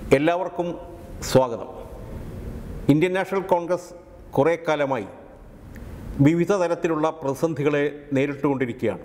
എല്ലാവർക്കും സ്വാഗതം Indian national Congress കുറേ കാലമായി വിവിധ തരത്തിലുള്ള പ്രതിസന്ധികളെ നേരിട്ടുകൊണ്ടിരിക്കുകയാണ്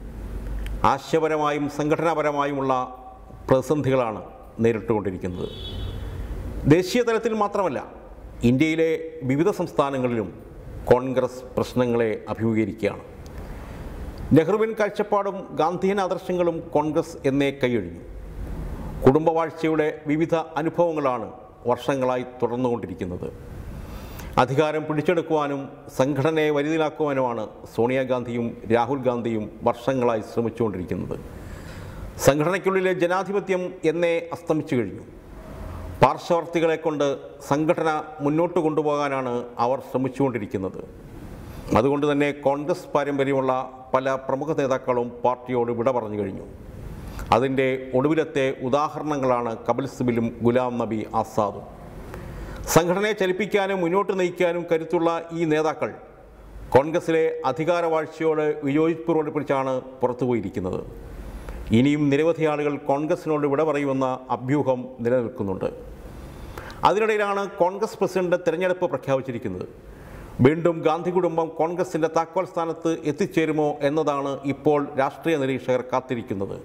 ആശയപരമായും സംഘടനാപരമായുമുള്ള പ്രതിസന്ധികളാണ് നേരിട്ടുകൊണ്ടിരിക്കുന്നത് ദേശീയ തലത്തിൽ മാത്രമല്ല ഇന്ത്യയിലെ വിവിധ സംസ്ഥാനങ്ങളിലും കോൺഗ്രസ് പ്രശ്നങ്ങളെ അഭിമുഖീകരിക്കുകയാണ് നെഹ്റുവിൻ കാഴ്ചപ്പാടും ഗാന്ധിയൻ ആദർശങ്ങളും കോൺഗ്രസ് എന്നേ കൈയൊഴിഞ്ഞു കുടുംബവാഴ്ചയുടെ വിവിധ അനുഭവങ്ങളാണ് വർഷങ്ങളായി തുടർന്നുകൊണ്ടിരിക്കുന്നത് അധികാരം പിടിച്ചെടുക്കുവാനും സംഘടനയെ വലുതിലാക്കുവാനുമാണ് സോണിയാഗാന്ധിയും രാഹുൽ ഗാന്ധിയും വർഷങ്ങളായി ശ്രമിച്ചുകൊണ്ടിരിക്കുന്നത് സംഘടനയ്ക്കുള്ളിലെ ജനാധിപത്യം എന്നേ അസ്തമിച്ചു കഴിഞ്ഞു പാർശ്വവർത്തികളെ കൊണ്ട് സംഘടന മുന്നോട്ട് കൊണ്ടുപോകാനാണ് അവർ ശ്രമിച്ചുകൊണ്ടിരിക്കുന്നത് അതുകൊണ്ട് തന്നെ കോൺഗ്രസ് പാരമ്പര്യമുള്ള പല പ്രമുഖ നേതാക്കളും പാർട്ടിയോട് വിട പറഞ്ഞു കഴിഞ്ഞു അതിൻ്റെ ഒടുവിലത്തെ ഉദാഹരണങ്ങളാണ് കപിൽ സിബിലും ഗുലാം നബി ആസാദും സംഘടനയെ ചലിപ്പിക്കാനും മുന്നോട്ട് നയിക്കാനും കരുത്തുള്ള ഈ നേതാക്കൾ കോൺഗ്രസിലെ അധികാരവാഴ്ചയോട് വിയോജിപ്പ് പ്രകടിപ്പിച്ചാണ് പുറത്തുപോയിരിക്കുന്നത് ഇനിയും നിരവധി ആളുകൾ കോൺഗ്രസിനോട് വിട പറയുമെന്ന അഭ്യൂഹം നിലനിൽക്കുന്നുണ്ട് അതിനിടയിലാണ് കോൺഗ്രസ് പ്രസിഡന്റ് തെരഞ്ഞെടുപ്പ് പ്രഖ്യാപിച്ചിരിക്കുന്നത് വീണ്ടും ഗാന്ധി കുടുംബം കോൺഗ്രസിൻ്റെ താക്കോൽ സ്ഥാനത്ത് എത്തിച്ചേരുമോ എന്നതാണ് ഇപ്പോൾ രാഷ്ട്രീയ നിരീക്ഷകർ കാത്തിരിക്കുന്നത്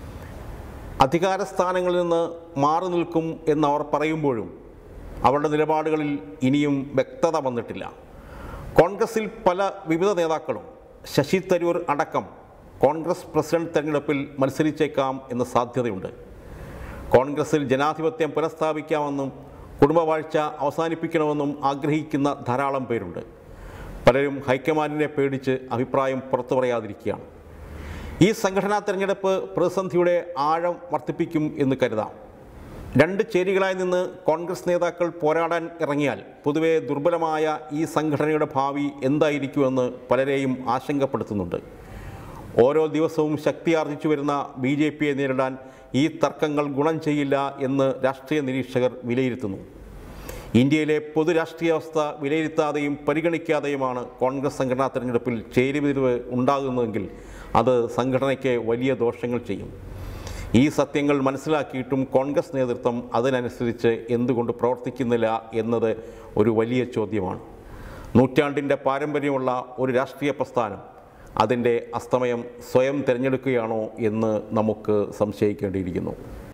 അധികാര സ്ഥാനങ്ങളിൽ നിന്ന് മാറി നിൽക്കും എന്നവർ പറയുമ്പോഴും അവരുടെ നിലപാടുകളിൽ ഇനിയും വ്യക്തത വന്നിട്ടില്ല കോൺഗ്രസിൽ പല വിവിധ നേതാക്കളും ശശി തരൂർ അടക്കം കോൺഗ്രസ് പ്രസിഡന്റ് തെരഞ്ഞെടുപ്പിൽ മത്സരിച്ചേക്കാം എന്ന സാധ്യതയുണ്ട് കോൺഗ്രസിൽ ജനാധിപത്യം പുനഃസ്ഥാപിക്കാമെന്നും കുടുംബവാഴ്ച അവസാനിപ്പിക്കണമെന്നും ആഗ്രഹിക്കുന്ന ധാരാളം പേരുണ്ട് പലരും ഹൈക്കമാൻഡിനെ പേടിച്ച് അഭിപ്രായം പുറത്തു പറയാതിരിക്കുകയാണ് ഈ സംഘടനാ തെരഞ്ഞെടുപ്പ് പ്രതിസന്ധിയുടെ ആഴം വർദ്ധിപ്പിക്കും എന്ന് കരുതാം രണ്ട് ചേരികളായി നിന്ന് കോൺഗ്രസ് നേതാക്കൾ പോരാടാൻ ഇറങ്ങിയാൽ പൊതുവെ ദുർബലമായ ഈ സംഘടനയുടെ ഭാവി എന്തായിരിക്കുമെന്ന് പലരെയും ആശങ്കപ്പെടുത്തുന്നുണ്ട് ഓരോ ദിവസവും ശക്തി ആർജിച്ചു വരുന്ന ബി ജെ പിയെ നേരിടാൻ ഈ തർക്കങ്ങൾ ഗുണം ചെയ്യില്ല എന്ന് രാഷ്ട്രീയ നിരീക്ഷകർ വിലയിരുത്തുന്നു ഇന്ത്യയിലെ പൊതു രാഷ്ട്രീയാവസ്ഥ വിലയിരുത്താതെയും പരിഗണിക്കാതെയുമാണ് കോൺഗ്രസ് സംഘടനാ തെരഞ്ഞെടുപ്പിൽ ചേരുതിരിവ് ഉണ്ടാകുന്നതെങ്കിൽ അത് സംഘടനയ്ക്ക് വലിയ ദോഷങ്ങൾ ചെയ്യും ഈ സത്യങ്ങൾ മനസ്സിലാക്കിയിട്ടും കോൺഗ്രസ് നേതൃത്വം അതിനനുസരിച്ച് എന്തുകൊണ്ട് പ്രവർത്തിക്കുന്നില്ല എന്നത് ഒരു വലിയ ചോദ്യമാണ് നൂറ്റാണ്ടിൻ്റെ പാരമ്പര്യമുള്ള ഒരു രാഷ്ട്രീയ പ്രസ്ഥാനം അതിൻ്റെ അസ്തമയം സ്വയം തിരഞ്ഞെടുക്കുകയാണോ എന്ന് നമുക്ക് സംശയിക്കേണ്ടിയിരിക്കുന്നു